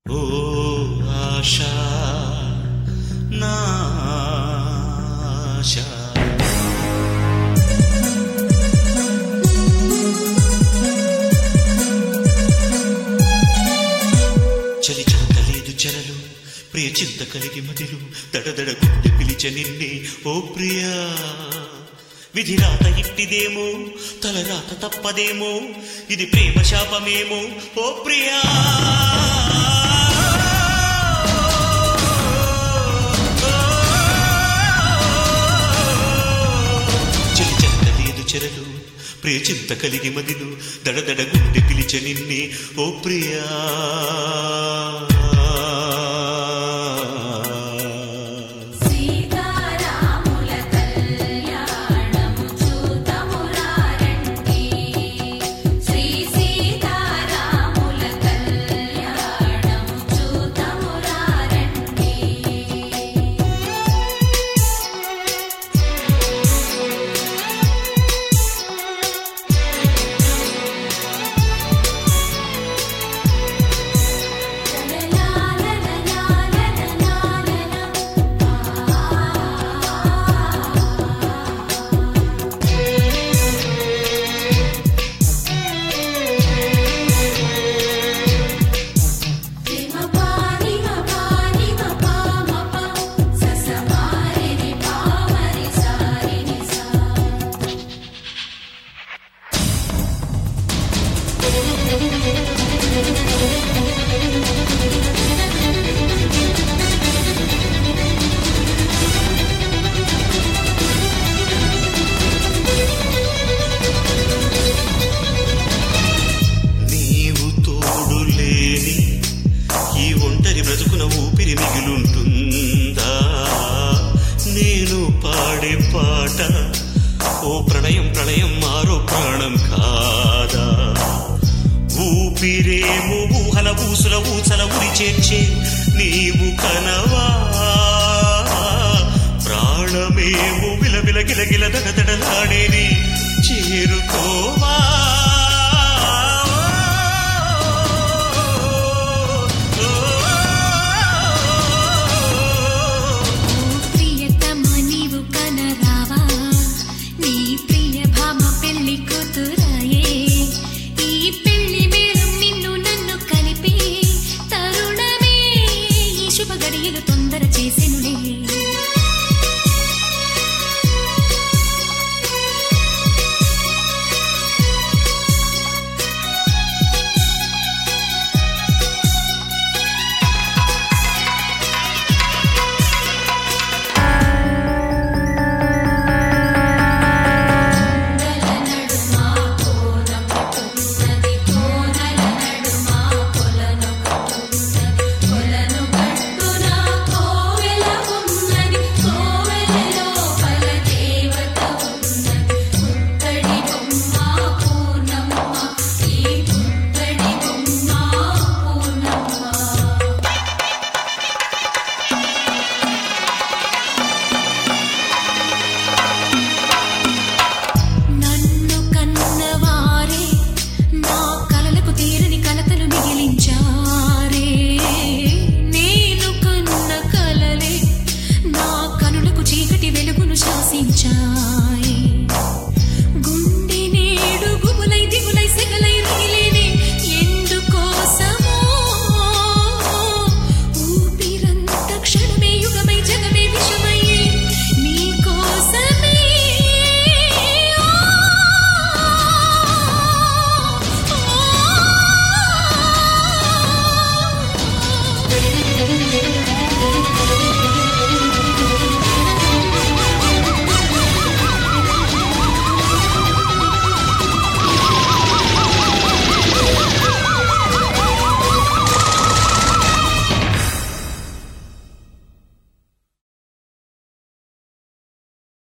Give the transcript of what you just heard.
ఓ ఆశా నా ఆశా చలి చింత లేదు చెరలు ప్రియ చింత కలిగి మదిలు దడదడ గుండె పిలిచ నిన్నే ఓ ప్రియా విధి రాత ఇట్టిదేమో తలరాత తప్పదేమో ఇది ప్రేమ శాపమేమో ఓ ప్రియా చలి చెంత లేదు చెరలు ప్రియ చింత కలిగి మదిలు దడదడ గుండె పిలిచ నిన్నే ఓ ప్రియా సీతారాముల కళ్యాణము చూతమురారండి శ్రీ సీతారాముల కళ్యాణము చూతమురారండి నీవు తోడు లేని ఈ ఒంటరి బ్రతుకున ఊపిరి మిగిలుంటుందా నేను పాడే పాట ఓ ప్రణయం ప్రళయం మారో ప్రాణం కాదా ఊపిరేమో ఊహల ఊసుల ఊసల ఉరి చేర్చే నీవు కనవా ప్రాణమేమో విలవిల గిలగిల దడదడలాడేది చేరుకోవా ప్రియతమ నీవు కనరావా నీ ప్రియ భామ పెళ్లి కూతురాయే ఈ పెళ్లి మేళం నిన్ను నన్ను కలిపి తరుణమే ఈ శుభ గడియలు తొందర